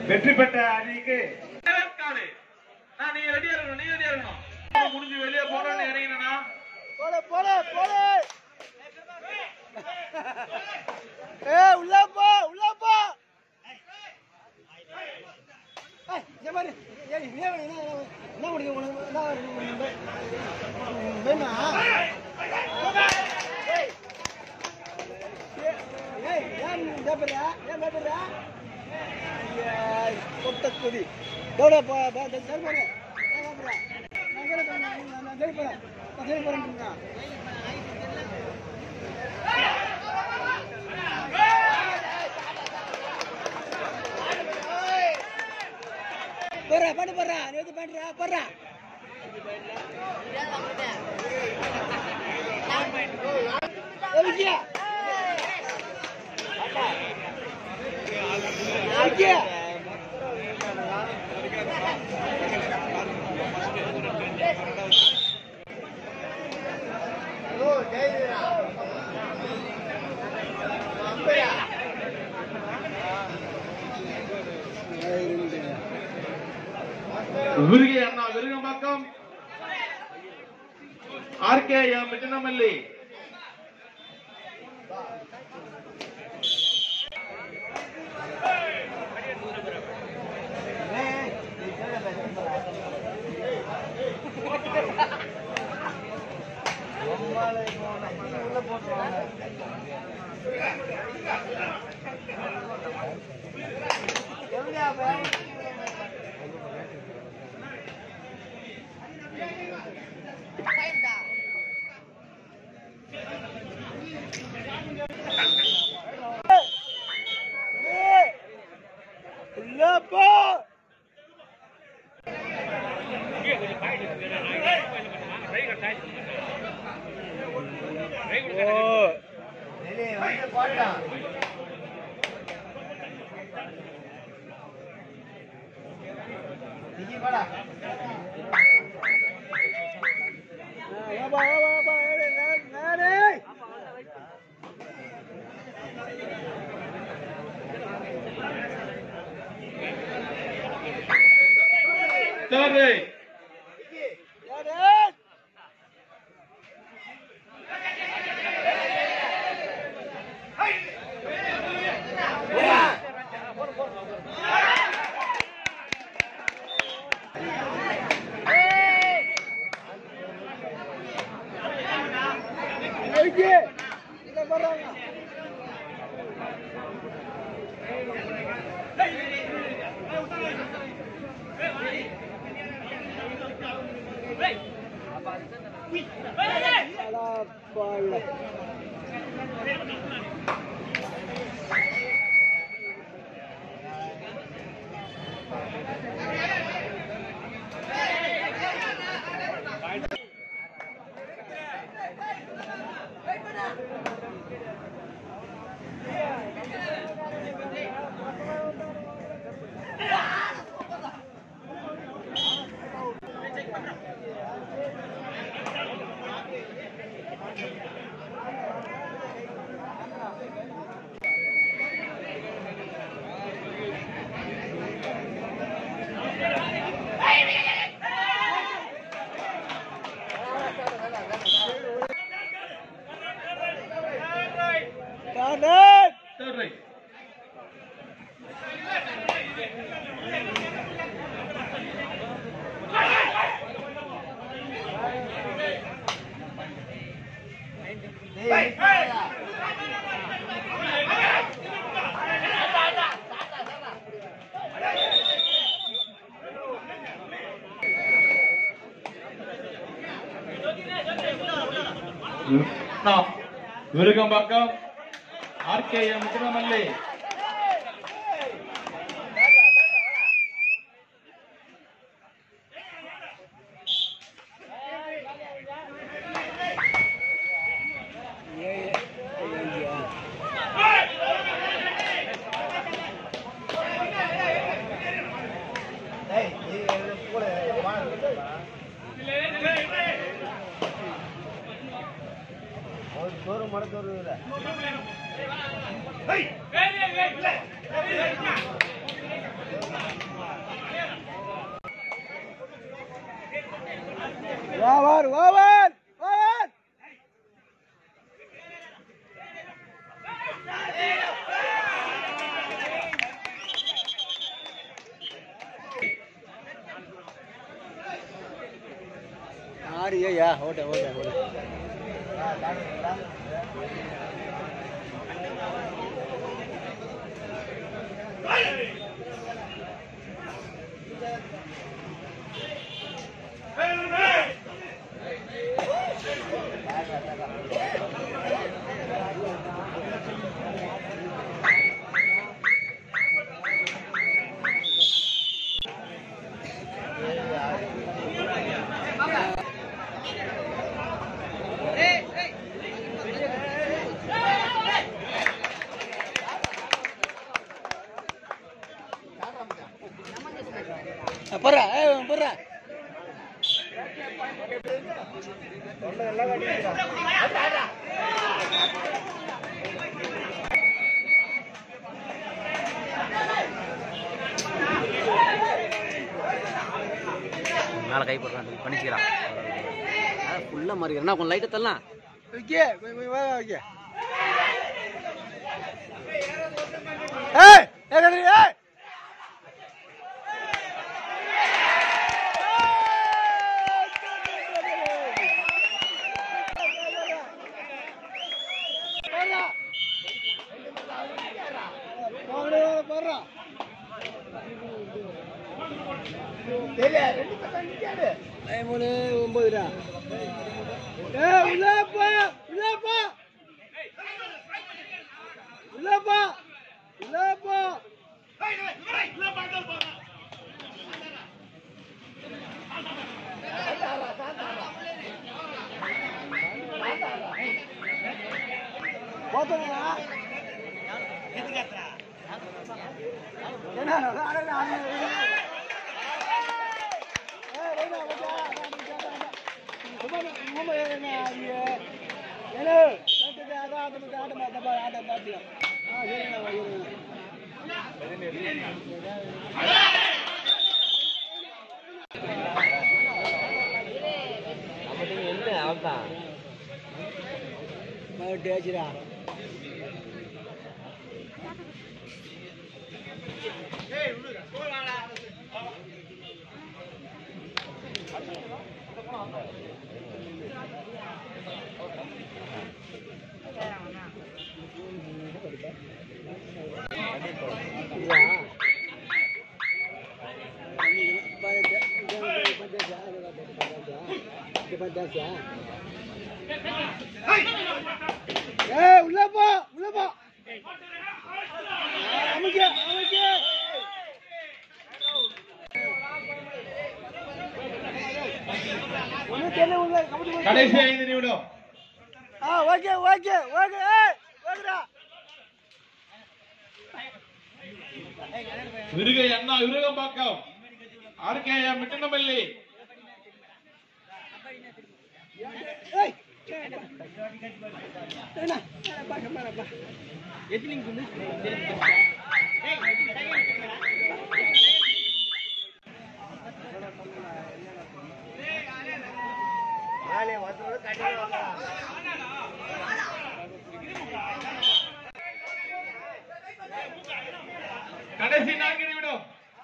வெற்றி பெற்ற அணிக்கு காடு நான் நீ ரெடியா இருக்கணும் நீ ரெடியா இருக்கணும் முடிஞ்சு வெளியே போறோம்னு இறங்கினா போடு போடு போடு ஏ உள்ள போ உள்ள போ ஏய், இங்க பாரு. ஏய், நீ என்ன என்ன என்ன முடியும் உனக்கு என்ன இருக்கு உனக்கு? உனக்கு வேணுமா? ஏய். ஏய், ஏய், ஏன் நீ பயப்படுற? ஏன் பயப்படுற? ஏய், கொட்ட கொடி. போடா, போ, போ, இந்த சரி பாரு. ஏன் பயப்படுற? நான் இங்கே இருக்கேன், நான் நான் நான் சரி போறேன். நான் சரி போறேன்றேன். போடுறா பண்ணு போடுறா நீ வந்து பண்ணுறா போடுறா விக்கியா விக்கியா விருகி அண்ணா விருகம்பாக்கம் ஆர்கே எம் மிட்டனமல்லி உள்ள போ ஓ வா வா வா வா நேரே தேர்டு நேரே ஐயே இங்க வர்றாங்க அடா பாவிடா. கார்டன் தேர்ட் ரைட் அண்ணா விருகம்பாக்கம் ஆர்கே எம் மிட்டனமல்லி தோறும் மடத்தோறு ஓவர் ஓவர் ஓவர் ஆடியா ஓட்ட ஓட்ட ஓட்ட போடுறா ஏ போடுறா மேலே கை போடுறான் பண்ணிக்கிறான் ஃபுல்லாக மாறிக்கிறேன் கொஞ்சம் லைட்டை தரலாம் ஓகே வா ஓகே ஏய் ஏய் கதிரி ஏய் போடுறா மூணு ஒன்பதுடா ஏ உள்ளப்பா உள்ளப்பா உள்ளப்பா உள்ளப்பா போத்தனா என்ன அட அட டேச்சிரா ஏய் உள்ள போ உள்ள போ அமைக்க அமைக்க ஒண்ணு தெரியல உள்ள கபடி போடு. கடைசி ஐந்து நிமிடம் ஆ ஓகே ஓகே ஓகே ஏய் ஓகேடா விருகை அண்ணா விருகம்பாக்கம் ஆர்கேயா மிட்டனமல்லி ஏய் என்ன பா கம்மா பா எத்தினிங் குண்டு கடைசி நான்கு நிமிடம்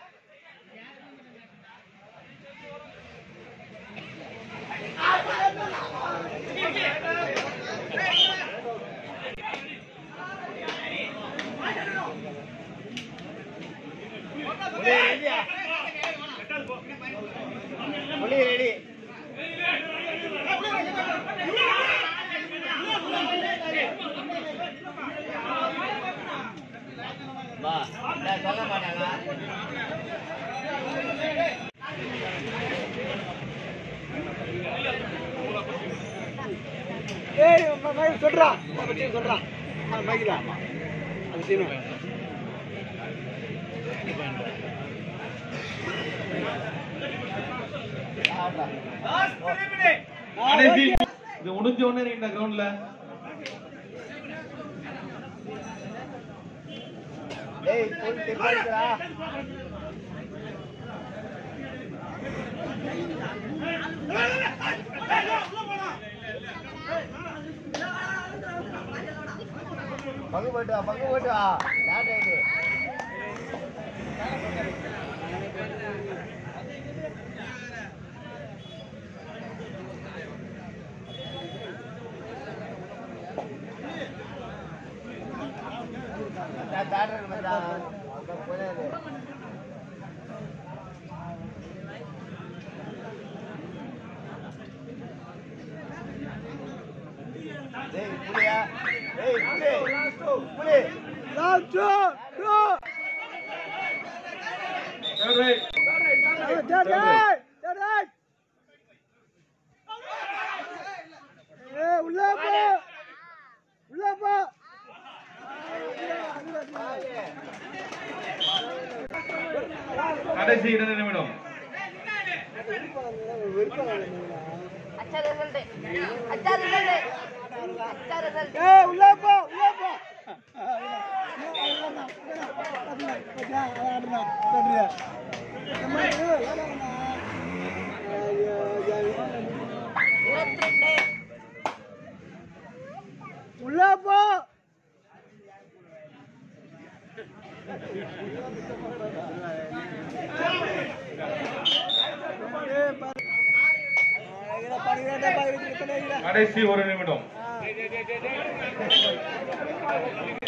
ஏய் ம- ம- சொல்றா பத்தி சொல்றா மைக்கில அது சீனு கடைசி இது முடிஞ்ச உடனே இந்த கிரவுண்ட்ல ஏய் போய் தெரியுதா பங்கு போட்டு வா பங்கு போட்டு வா லேட் ஆயிடு டேய் புலியா டேய் புலி புலி லாஸ்ட் டூ Third right. டேய் டேய் டேய் ஏய் உள்ள போ உள்ள போ கடைசி இரண்டு நிமிடம் अच्छा रिजल्ट है अच्छा रिजल्ट है अच्छा रिजल्ट है ஏய் உள்ள போ உள்ள போ இருபத்தி ரெண்டு உள்ள போ கடைசி ஒரு நிமிடம்